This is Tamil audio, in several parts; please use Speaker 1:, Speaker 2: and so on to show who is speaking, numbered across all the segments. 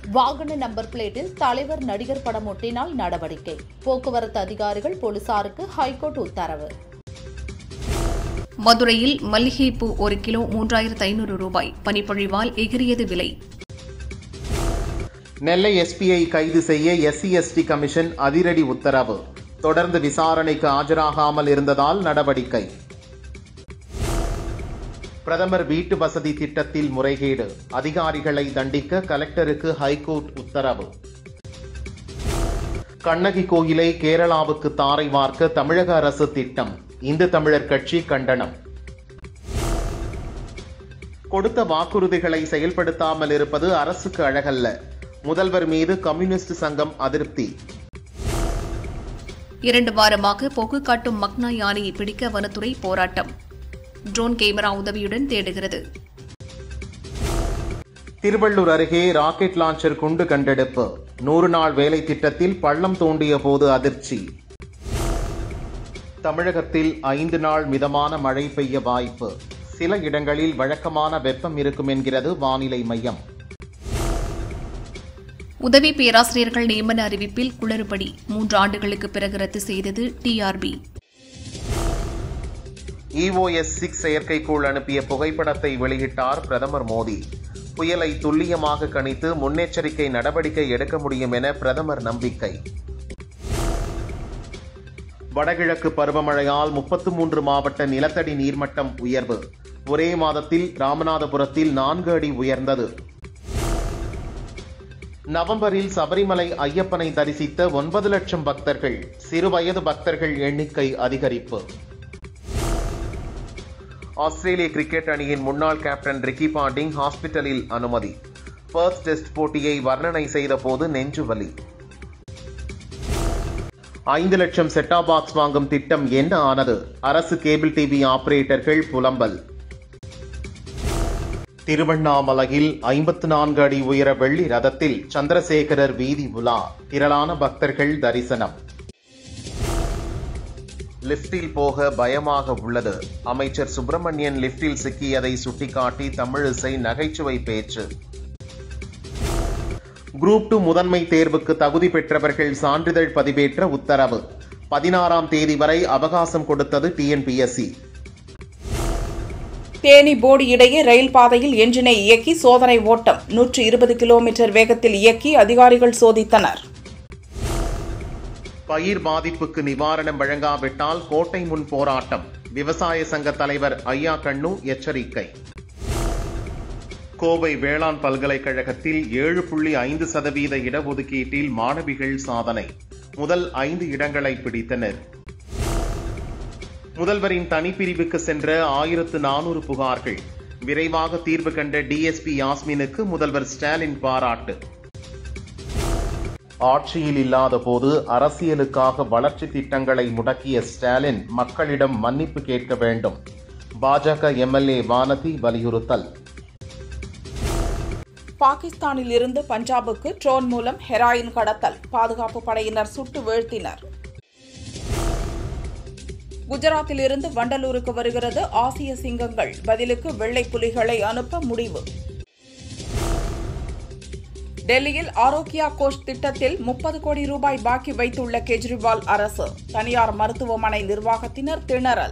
Speaker 1: வாகன நம்பர் பிளேட்டில் தலைவர் நடிகர் படம் ஒட்டினால் நடவடிக்கை போக்குவரத்து அதிகாரிகள் போலீசாருக்கு ஹைகோர்ட் உத்தரவு
Speaker 2: மதுரையில் மல்லிகைப்பூ ஒரு கிலோ மூன்றாயிரத்து ஐநூறு ரூபாய் பனிப்பொழிவால் எகிரியது விலை
Speaker 3: நெல்லை எஸ்பியை கைது செய்ய எஸ்சி எஸ்டி கமிஷன் அதிரடி உத்தரவு தொடர்ந்து விசாரணைக்கு ஆஜராகாமல் இருந்ததால் நடவடிக்கை பிரதமர் வீட்டு வசதி திட்டத்தில் முறைகேடு அதிகாரிகளை தண்டிக்க கலெக்டருக்கு ஹைகோர்ட் உத்தரவு கண்ணகி கோயிலை கேரளாவுக்கு தாரை வார்க்க தமிழக அரசு திட்டம் இந்து தமிழர் கட்சி கண்டனம் கொடுத்த வாக்குறுதிகளை செயல்படுத்தாமல் இருப்பது அரசுக்கு அழகல்ல முதல்வர் மீது கம்யூனிஸ்ட் சங்கம் அதிருப்தி
Speaker 2: இரண்டு வாரமாக போக்கு காட்டும் மக்னா யானையை பிடிக்க வனத்துறை போராட்டம் ட்ரோன் கேமரா உதவியுடன் தேடுகிறது
Speaker 3: திருவள்ளூர் அருகே ராக்கெட் லான்ச்சர் குண்டு கண்டெடுப்பு நூறு நாள் வேலை திட்டத்தில் பள்ளம் தோண்டிய போது அதிர்ச்சி தமிழகத்தில் ஐந்து நாள் மிதமான மழை பெய்ய வாய்ப்பு சில இடங்களில் வழக்கமான வெப்பம் இருக்கும் என்கிறது வானிலை மையம்
Speaker 2: உதவி பேராசிரியர்கள் நியமன அறிவிப்பில் குளறுபடி மூன்று ஆண்டுகளுக்கு பிறகு ரத்து செய்தது டிஆர்பி
Speaker 3: இஓஎஸ் சிக்ஸ் செயற்கைக்கோள் அனுப்பிய புகைப்படத்தை வெளியிட்டார் பிரதமர் மோடி புயலை துல்லியமாக கணித்து முன்னெச்சரிக்கை நடவடிக்கை எடுக்க முடியும் என பிரதமர் நம்பிக்கை வடகிழக்கு பருவமழையால் முப்பத்து மூன்று மாவட்ட நிலத்தடி நீர்மட்டம் உயர்வு ஒரே மாதத்தில் ராமநாதபுரத்தில் நான்கு அடி உயர்ந்தது நவம்பரில் சபரிமலை ஐயப்பனை தரிசித்த ஒன்பது லட்சம் பக்தர்கள் சிறுவயது பக்தர்கள் எண்ணிக்கை அதிகரிப்பு ஆஸ்திரேலிய கிரிக்கெட் அணியின் முன்னாள் கேப்டன் ரிக்கி பாண்டிங் ஹாஸ்பிட்டலில் அனுமதி பர்த் டெஸ்ட் போட்டியை வர்ணனை செய்த போது நெஞ்சு வலி ஐந்து லட்சம் செட்டா பாக்ஸ் வாங்கும் திட்டம் என்ன ஆனது அரசு கேபிள் டிவி ஆபரேட்டர்கள் புலம்பல் திருவண்ணாமலையில் ஐம்பத்து நான்கு அடி உயர வெள்ளி ரதத்தில் சந்திரசேகரர் வீதி உலா திரளான பக்தர்கள் தரிசனம் லிப்டில் போக பயமாக உள்ளது அமைச்சர் சுப்பிரமணியன் லிப்டில் சிக்கியதை சுட்டிக்காட்டி தமிழிசை நகைச்சுவை பேச்சு குரூப் டூ முதன்மை தேர்வுக்கு தகுதி பெற்றவர்கள் சான்றிதழ் பதிவேற்ற உத்தரவு பதினாறாம் தேதி வரை அவகாசம் கொடுத்தது டிஎன்பிஎஸ்சி
Speaker 4: தேனி போடி இடையே ரயில் பாதையில் எஞ்சினை இயக்கி சோதனை ஓட்டம் நூற்று இருபது கிலோமீட்டர் வேகத்தில் இயக்கி அதிகாரிகள் சோதித்தனர்
Speaker 3: பயிர் பாதிப்புக்கு நிவாரணம் வழங்காவிட்டால் கோட்டை முன் போராட்டம் விவசாய சங்க தலைவர் ஐயா கண்ணு எச்சரிக்கை கோவை வேளாண் பல்கலைக்கழகத்தில் ஏழு புள்ளி ஐந்து சதவீத இடஒதுக்கீட்டில் மாணவிகள் சாதனை முதல் ஐந்து இடங்களை பிடித்தனர் முதல்வரின் தனிப்பிரிவுக்கு சென்ற ஆயிரத்து நானூறு புகார்கள் விரைவாக தீர்வு கண்ட டிஎஸ்பி யாஸ்மினுக்கு முதல்வர் ஸ்டாலின் பாராட்டு ஆட்சியில் இல்லாத போது அரசியலுக்காக வளர்ச்சி திட்டங்களை முடக்கிய ஸ்டாலின் மக்களிடம் மன்னிப்பு கேட்க வேண்டும் பாஜக எம்எல்ஏ வானதி வலியுறுத்தல்
Speaker 4: பாகிஸ்தானில் இருந்து பஞ்சாபுக்கு ட்ரோன் மூலம் ஹெராயின் கடத்தல் பாதுகாப்பு படையினர் சுட்டு வீழ்த்தினர் குஜராத்தில் இருந்து வண்டலூருக்கு வருகிறது ஆசிய சிங்கங்கள் பதிலுக்கு வெள்ளை புலிகளை அனுப்ப முடிவு டெல்லியில் ஆரோக்கியா கோஷ் திட்டத்தில் முப்பது கோடி ரூபாய் பாக்கி வைத்துள்ள கெஜ்ரிவால் அரசு தனியார் மருத்துவமனை நிர்வாகத்தினர் திணறல்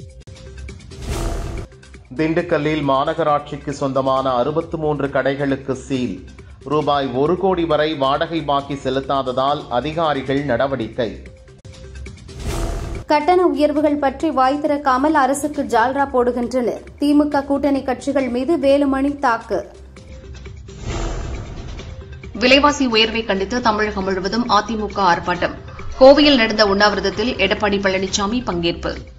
Speaker 3: திண்டுக்கல்லில் மாநகராட்சிக்கு சொந்தமான அறுபத்து மூன்று கடைகளுக்கு சீல் ரூபாய் ஒரு கோடி வரை வாடகை பாக்கி செலுத்தாததால் அதிகாரிகள் நடவடிக்கை
Speaker 5: கட்டண உயர்வுகள் பற்றி வாய் திறக்காமல் அரசுக்கு ஜால்ரா போடுகின்றனர் திமுக கூட்டணி கட்சிகள் மீது வேலுமணி தாக்கு
Speaker 2: விலைவாசி உயர்வை கண்டித்து தமிழகம் முழுவதும் அதிமுக ஆர்ப்பாட்டம் கோவையில் நடந்த உண்ணாவிரதத்தில் எடப்பாடி பழனிசாமி பங்கேற்பு